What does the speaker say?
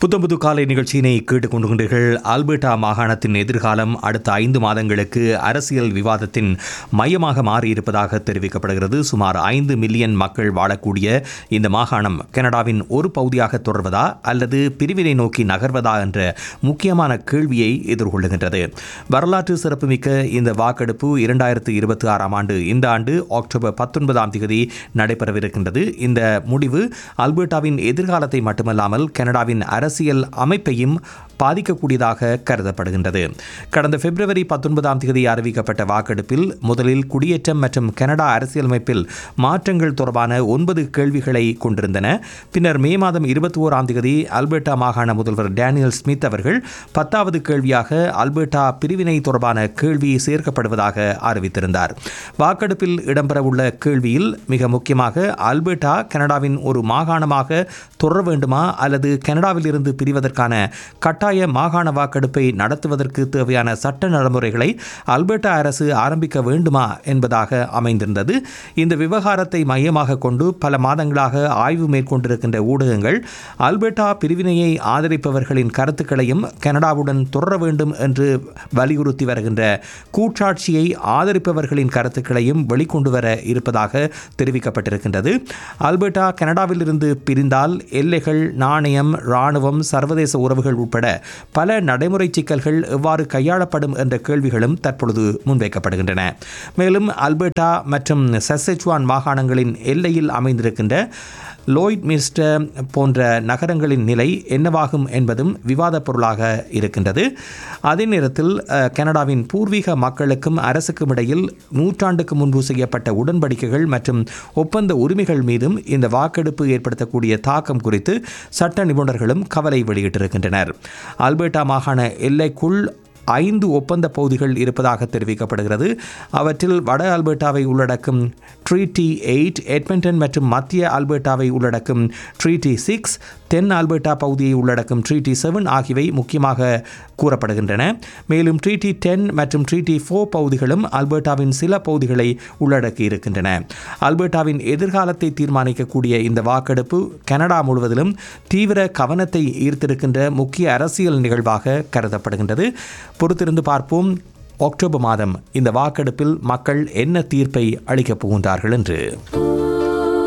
புத்தம்புது காலை நிகழ்ச்சியினை கேட்டுக்கொண்டுகின்றீர்கள் ஆல்பர்டா மாகாணத்தின் எதிர்காலம் அடுத்த ஐந்து மாதங்களுக்கு அரசியல் விவாதத்தின் மையமாக மாறியிருப்பதாக தெரிவிக்கப்படுகிறது சுமார் ஐந்து மில்லியன் மக்கள் வாழக்கூடிய இந்த மாகாணம் கனடாவின் ஒரு பகுதியாக தொடர்வதா அல்லது பிரிவினை நோக்கி நகர்வதா என்ற முக்கியமான கேள்வியை எதிர்கொள்ளுகின்றது வரலாற்று சிறப்புமிக்க இந்த வாக்கெடுப்பு இரண்டாயிரத்து இருபத்தி ஆறாம் ஆண்டு இந்த ஆண்டு அக்டோபர் பத்தொன்பதாம் தேதி நடைபெறவிருக்கின்றது இந்த முடிவு அல்பர்டாவின் எதிர்காலத்தை மட்டுமல்லாமல் கனடாவின் அரசியல் அமைப்பையும் பாதிக்கக்கூடியதாக கருதப்படுகின்றது கடந்த பிப்ரவரி பத்தொன்பதாம் தேதி அறிவிக்கப்பட்ட வாக்கெடுப்பில் முதலில் குடியேற்றம் மற்றும் கனடா அரசியலமைப்பில் மாற்றங்கள் தொடர்பான ஒன்பது கேள்விகளை கொண்டிருந்தன பின்னர் மே மாதம் இருபத்தி ஓராம் தேதி அல்பர்டா மாகாண முதல்வர் டேனியல் ஸ்மித் அவர்கள் பத்தாவது கேள்வியாக அல்பர்டா பிரிவினை தொடர்பான கேள்வி சேர்க்கப்படுவதாக அறிவித்திருந்தார் வாக்கெடுப்பில் இடம்பெறவுள்ள கேள்வியில் மிக முக்கியமாக அல்பர்டா கனடாவின் ஒரு மாகாணமாக தொடர வேண்டுமா அல்லது கனடாவில் இருந்து பிரிவதற்கான கட்டாய மாகாண வாக்கெடுப்பை நடத்துவதற்கு தேவையான சட்ட நடைமுறைகளை அல்பர்டா அரசு ஆரம்பிக்க வேண்டுமா என்பதாக அமைந்திருந்தது இந்த விவகாரத்தை மையமாக கொண்டு பல மாதங்களாக ஆய்வு மேற்கொண்டிருக்கின்ற ஊடகங்கள் அல்பர்டா பிரிவினையை ஆதரிப்பவர்களின் கருத்துக்களையும் கனடாவுடன் தொடர வேண்டும் என்று வலியுறுத்தி வருகின்ற கூட்டாட்சியை ஆதரிப்பவர்களின் கருத்துக்களையும் வெளிக்கொண்டு வர இருப்பதாக தெரிவிக்கப்பட்டிருக்கின்றது அல்பர்டா கனடாவிலிருந்து பிரிந்தால் எல்லைகள் நாணயம் இராணுவம் சர்வதேச உறவுகள் உட்பட பல நடைமுறை சிக்கல்கள் எவ்வாறு கையாளப்படும் என்ற கேள்விகளும் தற்பொழுது முன்வைக்கப்படுகின்றன மேலும் அல்பர்டா மற்றும் சசெச்சுவான் மாகாணங்களின் எல்லையில் அமைந்திருக்கின்ற லோய்ட் மிஸ்டர் போன்ற நகரங்களின் நிலை என்னவாகும் என்பதும் விவாதப் பொருளாக இருக்கின்றது அதே நேரத்தில் அஹ், கனடாவின் பூர்வீக மக்களுக்கும் அரசுக்கும் இடையில் நூற்றாண்டுக்கு முன்பு செய்யப்பட்ட உடன்படிக்கைகள் மற்றும் ஒப்பந்த உரிமைகள் மீதும் இந்த வாக்கெடுப்பு ஏற்படுத்தக்கூடிய தாக்கம் குறித்து சட்ட நிபுணர்களும் கவலை வெளியிட்டிருக்கின்றனர் அல்பர்டா மாகாண எல்லைக்குள் ஐந்து ஒப்பந்த பகுதிகள் இருப்பதாக தெரிவிக்கப்படுகிறது அவற்றில் வட ஆல்பர்டாவை உள்ளடக்கும் ட்ரீட்டி எயிட் எட்மண்டன் மற்றும் மத்திய ஆல்பர்டாவை உள்ளடக்கும் ட்ரீட்டி சிக்ஸ் தென் ஆல்பர்டா பகுதியை உள்ளடக்கும் ட்ரீட்டி செவன் ஆகியவை முக்கியமாக கூறப்படுகின்றன மேலும் ட்ரீட்டி டென் மற்றும் ட்ரீட்டி ஃபோர் பகுதிகளும் ஆல்பர்டாவின் சில பகுதிகளை உள்ளடக்கி இருக்கின்றன ஆல்பர்டாவின் எதிர்காலத்தை தீர்மானிக்கக்கூடிய இந்த வாக்கெடுப்பு கனடா முழுவதிலும் தீவிர கவனத்தை ஈர்த்திருக்கின்ற முக்கிய அரசியல் நிகழ்வாக கருதப்படுகின்றது பொறுத்திருந்து பார்ப்போம் அக்டோபர் மாதம் இந்த வாக்கெடுப்பில் மக்கள் என்ன தீர்ப்பை அளிக்கப் போகின்றார்கள் என்று